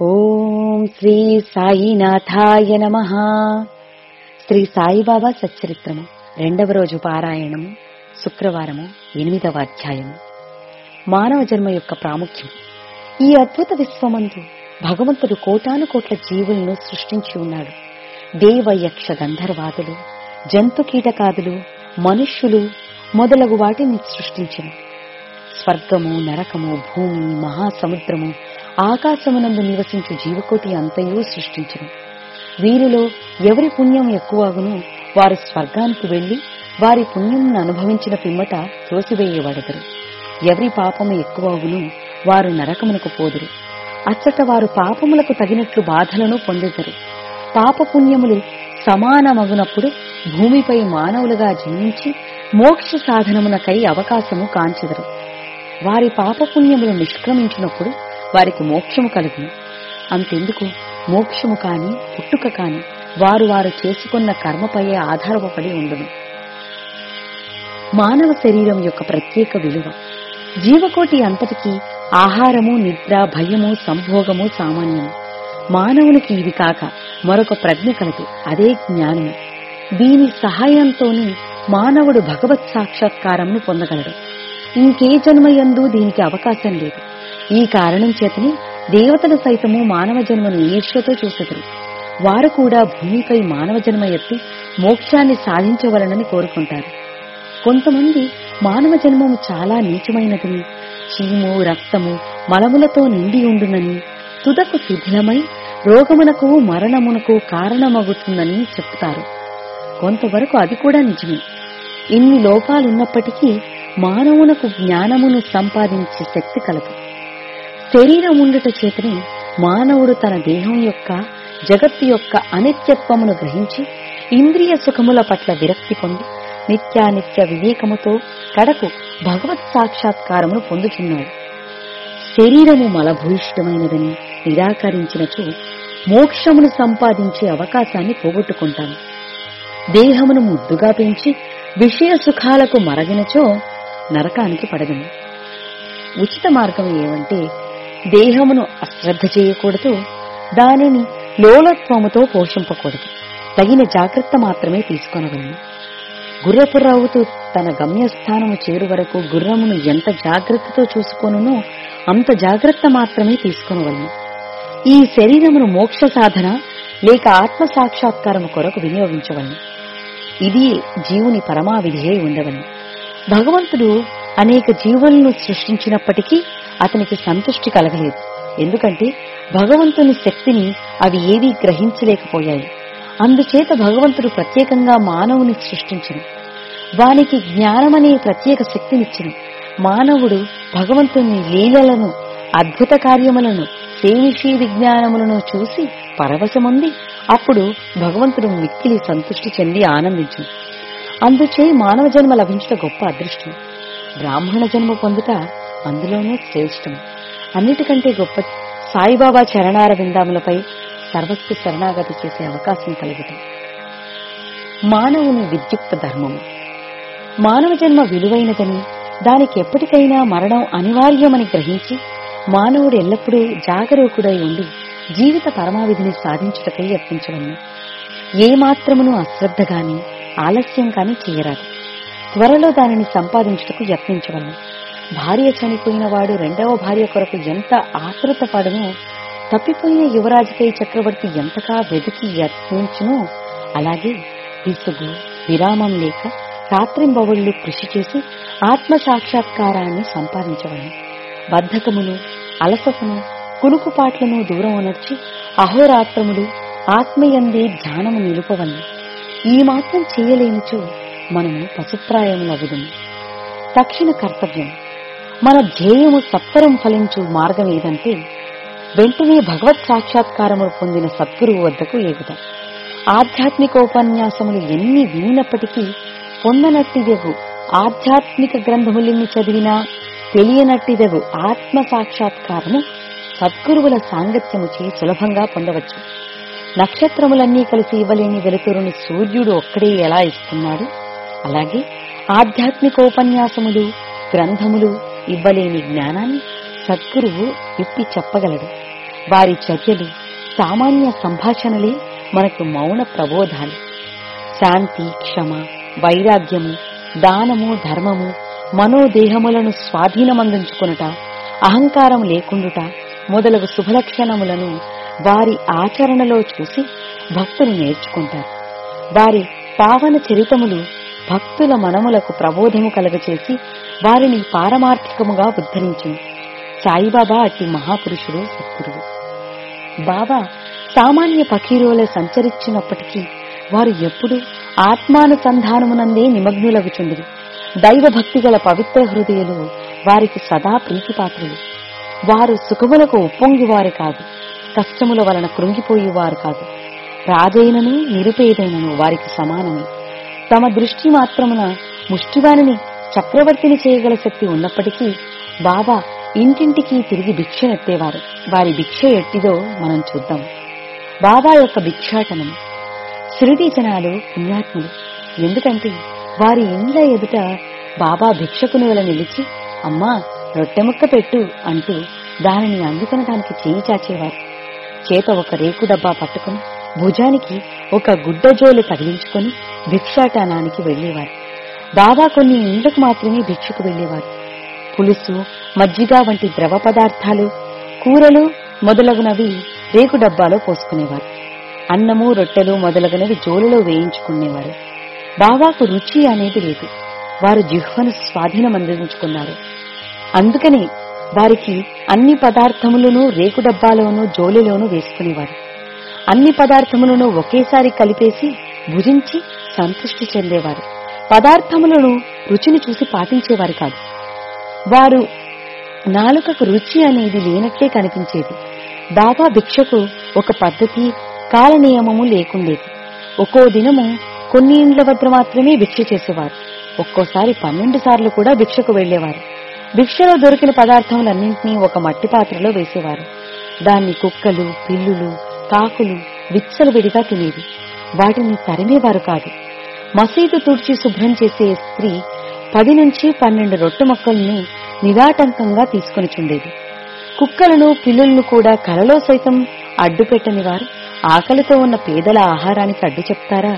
ఓం శ్రీ సాయినాథాయ నమ శ్రీ సాయిబాబా సచ్చరిత్రము రెండవ రోజు పారాయణము శుక్రవారము ఎనిమిదవ అధ్యాయము మానవ జన్మ యొక్క ప్రాముఖ్యం ఈ అద్భుత విశ్వమందు భగవంతుడు కోటాను కోట్ల జీవులను సృష్టించి ఉన్నాడు దేవ యక్ష గంధర్వాదులు జంతు కీటకాదులు మనుష్యులు మొదలగు వాటిని సృష్టించిన స్వర్గము నరకము భూమి మహాసముద్రము ఆకాశమునందు నివసించు జీవకోటి అంతయు సృష్టించను వీరిలో ఎవరి పుణ్యం ఎక్కువగును వారు స్వర్గానికి వెళ్లి వారి పుణ్యంను అనుభవించిన పిమ్మట త్రోసివేయబడదరు ఎవరి పాపము ఎక్కువగును వారు నరకమునకు పోదురు అచ్చట వారు పాపములకు తగినట్లు బాధలను పొందెదరు పాపపుణ్యములు సమానమగునప్పుడు భూమిపై మానవులుగా జన్మించి మోక్ష సాధనమునకై అవకాశము కాంచెదరు వారి పాపపుణ్యములు నిష్క్రమించినప్పుడు వారికి మోక్షము కలుగును అంతెందుకు మోక్షము కాని పుట్టుక కాని వారు వారు చేసుకున్న కర్మపై ఆధారపడి ఉండును మానవ శరీరం యొక్క ప్రత్యేక విలువ జీవకోటి అంతటికీ ఆహారము నిద్ర భయము సంభోగము సామాన్యము మానవునికి ఇది కాక మరొక ప్రజ్ఞ కలదు అదే జ్ఞానము దీని సహాయంతోనే మానవుడు భగవత్ సాక్షాత్కారమును పొందగలడు ఇంకే జన్మయందు దీనికి అవకాశం లేదు ఈ కారణం చేతని దేవతలు సైతము మానవ జన్మను ఈర్ష్యతో చూసెదరు వారు కూడా భూమిపై మానవ జన్మ ఎత్తి మోక్షాన్ని సాధించవలనని కోరుకుంటారు కొంతమంది మానవ జన్మము చాలా నీచమైనదని చీము రక్తము మలములతో నిండి ఉండునని తుదకు శిథిలమై రోగమునకు మరణమునకు కారణమగుతుందని చెప్తారు కొంతవరకు అది కూడా నిజమే ఇన్ని లోపాలున్నప్పటికీ మానవునకు జ్ఞానమును సంపాదించే శక్తి కలదు శరీరం ఉండుట చేతనే మానవుడు తన దేహం యొక్క జగత్తు యొక్క అనిత్యత్వమును గ్రహించి ఇంద్రియ సుఖముల పట్ల విరక్తి పొంది నిత్యానిత్య వివేకముతో కడకు భగవత్ సాక్షాత్కారమును పొందుచున్నాడు శరీరము మలభూయిష్టమైనదని నిరాకరించినచో మోక్షమును సంపాదించే అవకాశాన్ని పోగొట్టుకుంటాము దేహమును ముద్దుగా పెంచి విషయ సుఖాలకు మరగినచో నరకానికి పడగను ఉచిత మార్గం ఏమంటే దేహమును అశ్రద్ధ చేయకూడదు దానిని లోలత్వముతో పోషింపకూడదు తగిన జాగ్రత్త మాత్రమే తీసుకొనగలను గుర్రపు రావుతూ తన గమ్యస్థానము చేరు వరకు గుర్రమును ఎంత జాగ్రత్తతో చూసుకొనునో అంత జాగ్రత్త మాత్రమే తీసుకొనవలను ఈ శరీరమును మోక్ష సాధన లేక ఆత్మ సాక్షాత్కారము కొరకు వినియోగించవలను ఇది జీవుని పరమావిధియై ఉండవలను భగవంతుడు అనేక జీవులను సృష్టించినప్పటికీ అతనికి సంతృష్టి కలగలేదు ఎందుకంటే భగవంతుని శక్తిని అవి ఏవీ గ్రహించలేకపోయాయి అందుచేత భగవంతుడు ప్రత్యేకంగా మానవుని సృష్టించను వానికి జ్ఞానమనే ప్రత్యేక శక్తినిచ్చను మానవుడు భగవంతుని లీలలను అద్భుత కార్యములను సేవిషీ విజ్ఞానములను చూసి పరవశముంది అప్పుడు భగవంతుడు మిక్కిలి సంతృష్టి చెంది ఆనందించు అందుచే మానవ జన్మ లభించట గొప్ప అదృష్టం బ్రాహ్మణ జన్మ పొందుట అందులోనూ శ్రేష్టం అన్నిటికంటే గొప్ప సాయిబాబా చరణార విందాములపై సర్వస్వ శరణాగతి చేసే అవకాశం కలుగుతాం మానవుని విద్యుక్త ధర్మము మానవ జన్మ విలువైనదని దానికి ఎప్పటికైనా మరణం అనివార్యమని గ్రహించి మానవుడు ఎల్లప్పుడూ జాగరూకుడై ఉండి జీవిత పరమావిధిని సాధించుటకై యత్నించవలను ఏ మాత్రమును అశ్రద్ధ గాని ఆలస్యం కాని చేయరాదు త్వరలో దానిని సంపాదించుటకు యత్నించవలను భార్య చనిపోయిన వాడు రెండవ భార్య కొరకు ఎంత ఆతృత పడునో తప్పిపోయిన యువరాజుకై చక్రవర్తి ఎంతగా వెతికి యత్నించునో అలాగే విసుగు విరామం లేక రాత్రింబవళ్లు కృషి చేసి ఆత్మ సాక్షాత్కారాన్ని సంపాదించవలను బద్ధకమును అలసతను కులుకుపాట్లను దూరం అనర్చి అహోరాత్రములు ఆత్మయందే ధ్యానము నిలుపవలను ఈ మాత్రం చేయలేనిచో మనము పశుప్రాయములగుదుము తక్షణ కర్తవ్యం మన ధ్యేయము సత్వరం ఫలించు మార్గం ఏదంటే వెంటనే భగవత్ సాక్షాత్కారము పొందిన సద్గురువు వద్దకు ఎగుదాం ఆధ్యాత్మికోపన్యాసములు ఎన్ని వినినప్పటికీ పొందనట్టిదగు ఆధ్యాత్మిక గ్రంథములెన్ని చదివినా తెలియనట్టిదగు ఆత్మ సాక్షాత్కారము సద్గురువుల సాంగత్యముచే సులభంగా పొందవచ్చు నక్షత్రములన్నీ కలిసి ఇవ్వలేని వెలుతురుని సూర్యుడు ఒక్కడే ఎలా ఇస్తున్నాడు అలాగే ఆధ్యాత్మికోపన్యాసములు గ్రంథములు ఇవ్వలేని జ్ఞానాన్ని సద్గురువు విప్పి చెప్పగలడు వారి చర్యలు సామాన్య సంభాషణలే మనకు మౌన ప్రబోధాలు శాంతి క్షమ వైరాగ్యము దానము ధర్మము మనోదేహములను స్వాధీనమందించుకొనుట అహంకారం లేకుండుట మొదలగు శుభలక్షణములను వారి ఆచరణలో చూసి భక్తులు నేర్చుకుంటారు వారి పావన చరితములు భక్తుల మనములకు ప్రబోధము కలగచేసి వారిని పారమార్థికముగా ఉద్ధరించింది సాయిబాబా అట్టి మహాపురుషుడు సద్గురువు బాబా సామాన్య పకీరోలే సంచరించినప్పటికీ వారు ఎప్పుడూ ఆత్మానుసంధానమునందే నిమగ్నులగుచుండిరి దైవభక్తి గల పవిత్ర హృదయులు వారికి సదా ప్రీతిపాత్రులు వారు సుఖములకు ఉప్పొంగివారు కాదు కష్టముల వలన కృంగిపోయేవారు కాదు రాజైనను నిరుపేదైనను వారికి సమానమే తమ దృష్టి మాత్రమున ముష్టివానిని చక్రవర్తిని చేయగల శక్తి ఉన్నప్పటికీ బాబా ఇంటింటికి తిరిగి భిక్షనెత్తేవారు వారి భిక్ష ఎట్టిదో మనం చూద్దాం బాబా యొక్క భిక్షాటనం షిరిడీ జనాలు పుణ్యాత్ములు ఎందుకంటే వారి ఇండ్ల ఎదుట బాబా భిక్షకుని వల నిలిచి అమ్మా రొట్టె ముక్క పెట్టు అంటూ దానిని అందుకొనడానికి చేయి చాచేవారు చేత ఒక రేకు డబ్బా పట్టుకుని భుజానికి ఒక గుడ్డ జోలు తగిలించుకొని భిక్షాటనానికి వెళ్లేవారు బాబా కొన్ని ఇండ్లకు మాత్రమే భిక్షకు వెళ్లేవారు పులుసు మజ్జిగ వంటి ద్రవ పదార్థాలు కూరలు మొదలగునవి రేకు డబ్బాలో పోసుకునేవారు అన్నము రొట్టెలు మొదలగునవి జోలులో వేయించుకునేవారు బాబాకు రుచి అనేది లేదు వారు జిహ్వను స్వాధీనం అందించుకున్నారు అందుకని వారికి అన్ని పదార్థములను రేకు డబ్బాలోనూ జోలిలోనూ వేసుకునేవారు అన్ని పదార్థములను ఒకేసారి కలిపేసి భుజించి సంతృష్టి చెందేవారు పదార్థములను రుచిని చూసి పాటించేవారు కాదు వారు నాలుకకు రుచి అనేది లేనట్లే కనిపించేది బాబా భిక్షకు ఒక పద్ధతి కాల నియమము లేకుండేది ఒక్కో దినము కొన్ని ఇండ్ల వద్ద మాత్రమే భిక్ష చేసేవారు ఒక్కోసారి పన్నెండు సార్లు కూడా భిక్షకు వెళ్లేవారు భిక్షలో దొరికిన పదార్థములన్నింటినీ ఒక మట్టి పాత్రలో వేసేవారు దాన్ని కుక్కలు పిల్లులు కాకులు విచ్చలవిడిగా తినేవి వాటిని తరిమేవారు కాదు మసీదు తుడిచి శుభ్రం చేసే స్త్రీ పది నుంచి పన్నెండు రొట్టె మొక్కల్ని నిరాటంకంగా తీసుకుని చుండేది కుక్కలను పిల్లులను కూడా కలలో సైతం అడ్డు పెట్టని వారు ఆకలితో ఉన్న పేదల ఆహారానికి అడ్డు చెప్తారా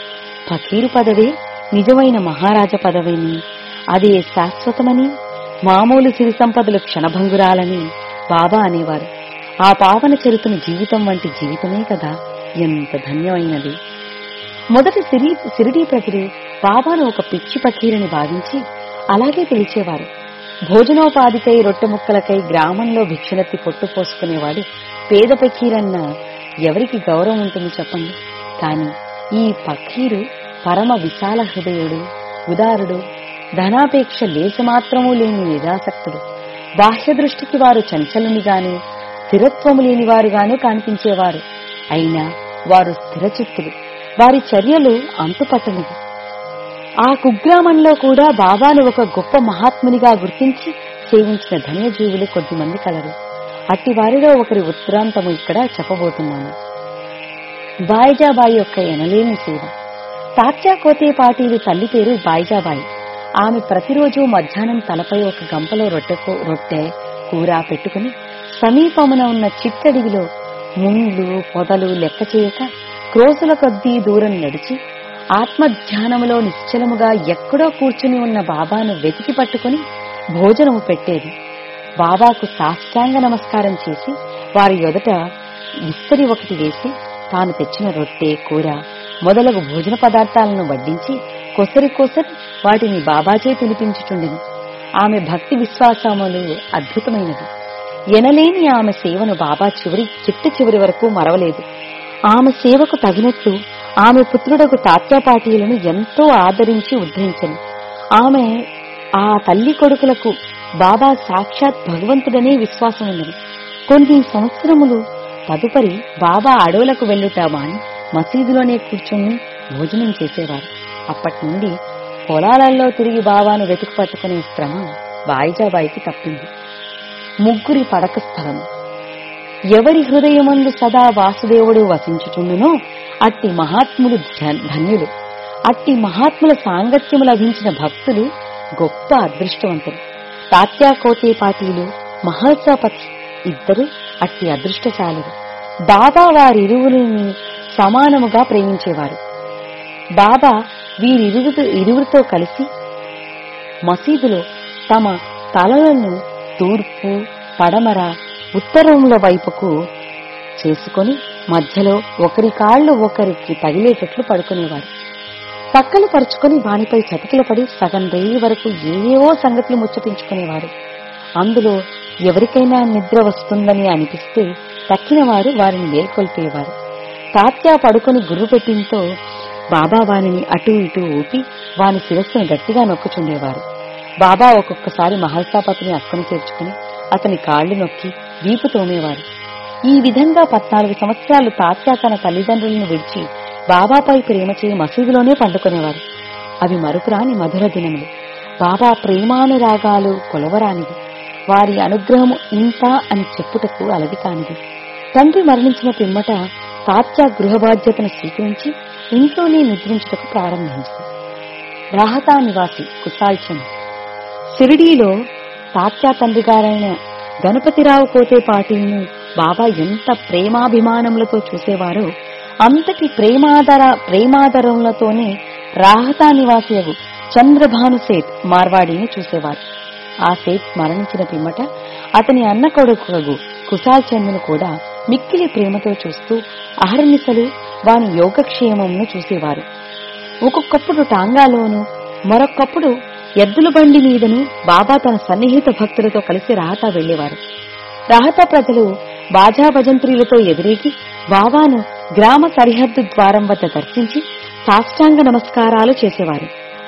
ఫకీరు పదవే నిజమైన మహారాజ పదవిని అదే శాశ్వతమని మామూలు సిరి సంపదలు క్షణభంగురాలని బాబా అనేవారు ఆ పావన చరిత్రను జీవితం వంటి జీవితమే కదా ఎంత ధన్యమైనది మొదటి సిరి సిరిడీ ప్రజలు బాబాను ఒక పిచ్చి పకీరని భావించి అలాగే పిలిచేవారు భోజనోపాధికై రొట్టె ముక్కలకై గ్రామంలో భిక్షనెత్తి పొట్టు పోసుకునేవాడు పేద పకీరన్న ఎవరికి గౌరవం ఉంటుంది చెప్పండి కాని ఈ పకీరు పరమ విశాల హృదయుడు ఉదారుడు ధనాపేక్ష లేశమాత్రమూ లేని నిరాసక్తుడు బాహ్య దృష్టికి వారు చంచలునిగాను స్థిరత్వము లేనివారుగాను కనిపించేవారు అయినా వారు స్థిరచిత్తులు వారి చర్యలు అంతుపట్టనివి ఆ కుగ్రామంలో కూడా బాబాను ఒక గొప్ప మహాత్మునిగా గుర్తించి సేవించిన ధన్యజీవులు కొద్దిమంది కలరు అట్టి వారిలో ఒకరి ఉత్తరాంతము ఇక్కడ చెప్పబోతున్నాను బాయిజాబాయి యొక్క ఎనలేని సేవ తాత్యా కోతే పాటీలు తల్లి పేరు బాయిజాబాయి ఆమె ప్రతిరోజు మధ్యాహ్నం తలపై ఒక గంపలో రొట్టెకు రొట్టె కూర పెట్టుకుని సమీపమున ఉన్న చిట్టడివిలో ముండ్లు పొదలు లెక్క చేయక క్రోసుల కొద్దీ దూరం నడిచి ఆత్మధ్యానములో నిశ్చలముగా ఎక్కడో కూర్చుని ఉన్న బాబాను వెతికి పట్టుకుని భోజనము పెట్టేది బాబాకు సాష్టాంగ నమస్కారం చేసి వారి ఎదుట విస్తరి ఒకటి వేసి తాను తెచ్చిన రొట్టె కూర మొదలగు భోజన పదార్థాలను వడ్డించి కొసరి కొసరి వాటిని బాబాచే తినిపించుచుండెను ఆమె భక్తి విశ్వాసములు అద్భుతమైనవి ఎనలేని ఆమె సేవను బాబా చివరి చిట్ట చివరి వరకు మరవలేదు ఆమె సేవకు తగినట్లు ఆమె పుత్రుడకు తాత్యాపాటీలను ఎంతో ఆదరించి ఉద్ధరించను ఆమె ఆ తల్లి కొడుకులకు బాబా సాక్షాత్ భగవంతుడనే విశ్వాసం ఉన్నది కొన్ని సంవత్సరములు తదుపరి బాబా అడవులకు వెళ్ళుట మాని మసీదులోనే కూర్చుని భోజనం చేసేవారు అప్పటి నుండి పొలాలలో తిరిగి బాబాను వెతుకు పట్టుకునే శ్రమ బాయిజాబాయికి తప్పింది ముగ్గురి పడక స్థలం ఎవరి హృదయమందు సదా వాసుదేవుడు వసించుచుండునో అట్టి మహాత్ములు ధ- ధన్యులు అట్టి మహాత్ముల సాంగత్యము లభించిన భక్తులు గొప్ప అదృష్టవంతులు తాత్యాకోతే పాటీలు మహల్సాపతి ఇద్దరు అట్టి అదృష్టశాలురు బాబా వారిరువురిని సమానముగా ప్రేమించేవారు బాబా వీరిరువురు ఇరువురితో కలిసి మసీదులో తమ తలలను తూర్పు పడమర ఉత్తరముల వైపుకు చేసుకొని మధ్యలో ఒకరి కాళ్లు ఒకరికి తగిలేటట్లు పడుకునేవారు పక్కలు పరుచుకొని వానిపై చతికిల పడి సగం రేయి వరకు ఏవేవో సంగతులు ముచ్చటించుకునేవారు అందులో ఎవరికైనా నిద్ర వస్తుందని అనిపిస్తే తక్కిన వారు వారిని మేల్కొల్పేవారు తాత్యా పడుకొని గుర్రు పెట్టింతో బాబా వానిని అటూ ఇటూ ఊపి వాని శిరస్సును గట్టిగా నొక్కుచుండేవారు బాబా ఒక్కొక్కసారి మహల్సాపతిని అక్కను చేర్చుకుని అతని కాళ్లు నొక్కి వీపు తోమేవారు ఈ విధంగా పద్నాలుగు సంవత్సరాలు తాత్యా తన తల్లిదండ్రులను విడిచి బాబాపై ప్రేమ చేయి మసీదులోనే పండుకునేవారు అవి మరుపురాని మధుర దినములు బాబా ప్రేమానురాగాలు కొలవరానివి వారి అనుగ్రహము ఇంత అని చెప్పుటకు అలవి కానిది తండ్రి మరణించిన పిమ్మట తాత్యా గృహ బాధ్యతను స్వీకరించి ఇంట్లోనే నిద్రించుటకు ప్రారంభించింది రాహతా నివాసి కుసాల్చంద్ షిరిడీలో తాత్యా తండ్రి గారైన గణపతిరావు కోతే పాటిల్ను బాబా ఎంత ప్రేమాభిమానములతో చూసేవారో అంతటి ప్రేమాదర ప్రేమాదరములతోనే రాహతా నివాసియగు చంద్రభాను సేట్ మార్వాడిని చూసేవారు ఆ సేట్ మరణించిన పిమ్మట అతని అన్న కొడుకు కుశాల్ చంద్ను కూడా మిక్కిలి ప్రేమతో చూస్తూ అహర్నిశలు వాని యోగక్షేమమును చూసేవారు ఒక్కొక్కప్పుడు టాంగాలోను మరొక్కప్పుడు ఎద్దుల బండి మీదను బాబా తన సన్నిహిత భక్తులతో కలిసి రాహతా వెళ్లేవారు రాహతా ప్రజలు బాజా భజంత్రీలతో ఎదురేగి బాబాను గ్రామ సరిహద్దు ద్వారం వద్ద దర్శించి సాష్టాంగ నమస్కారాలు చేసేవారు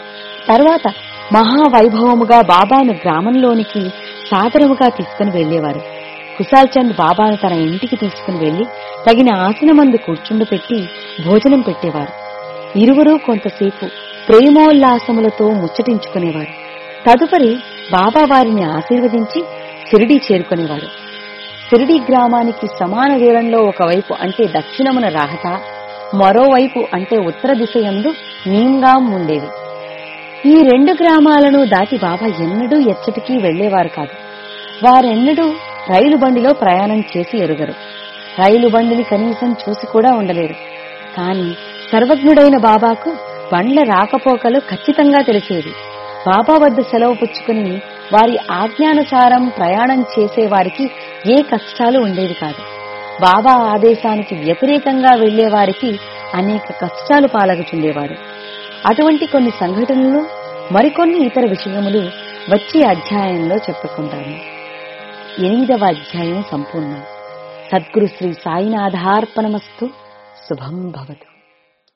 తర్వాత మహావైభవముగా బాబాను గ్రామంలోనికి సాదరముగా తీసుకుని వెళ్లేవారు కుశాల్ చంద్ బాబాను తన ఇంటికి తీసుకుని వెళ్లి తగిన ఆసనమందు కూర్చుండపెట్టి భోజనం పెట్టేవారు ఇరువురూ కొంతసేపు ప్రేమోల్లాసములతో ముచ్చటించుకునేవారు తదుపరి బాబా వారిని ఆశీర్వదించి షిరిడీ చేరుకునేవారు షిరిడీ గ్రామానికి సమాన దూరంలో ఒకవైపు అంటే దక్షిణమున రాహత మరోవైపు అంటే ఉత్తర దిశ యందు నీంగాం ఉండేవి ఈ రెండు గ్రామాలను దాటి బాబా ఎన్నడూ ఎచ్చటికీ వెళ్లేవారు కాదు వారెన్నడూ రైలు బండిలో ప్రయాణం చేసి ఎరుగరు రైలు బండిని కనీసం చూసి కూడా ఉండలేరు కాని సర్వజ్ఞుడైన బాబాకు బండ్ల రాకపోకలు ఖచ్చితంగా తెలిసేది బాబా వద్ద సెలవు పుచ్చుకుని వారి ఆజ్ఞానుసారం ప్రయాణం చేసే వారికి ఏ కష్టాలు ఉండేవి కాదు బాబా ఆదేశానికి వ్యతిరేకంగా వెళ్లే వారికి అనేక కష్టాలు పాలగుచుండేవారు అటువంటి కొన్ని సంఘటనలు మరికొన్ని ఇతర విషయములు వచ్చే అధ్యాయంలో చెప్పుకుంటాము ఎనిమిదవ అధ్యాయం సంపూర్ణం సద్గురు శ్రీ సాయినాథార్పణమస్తు శుభం భవతు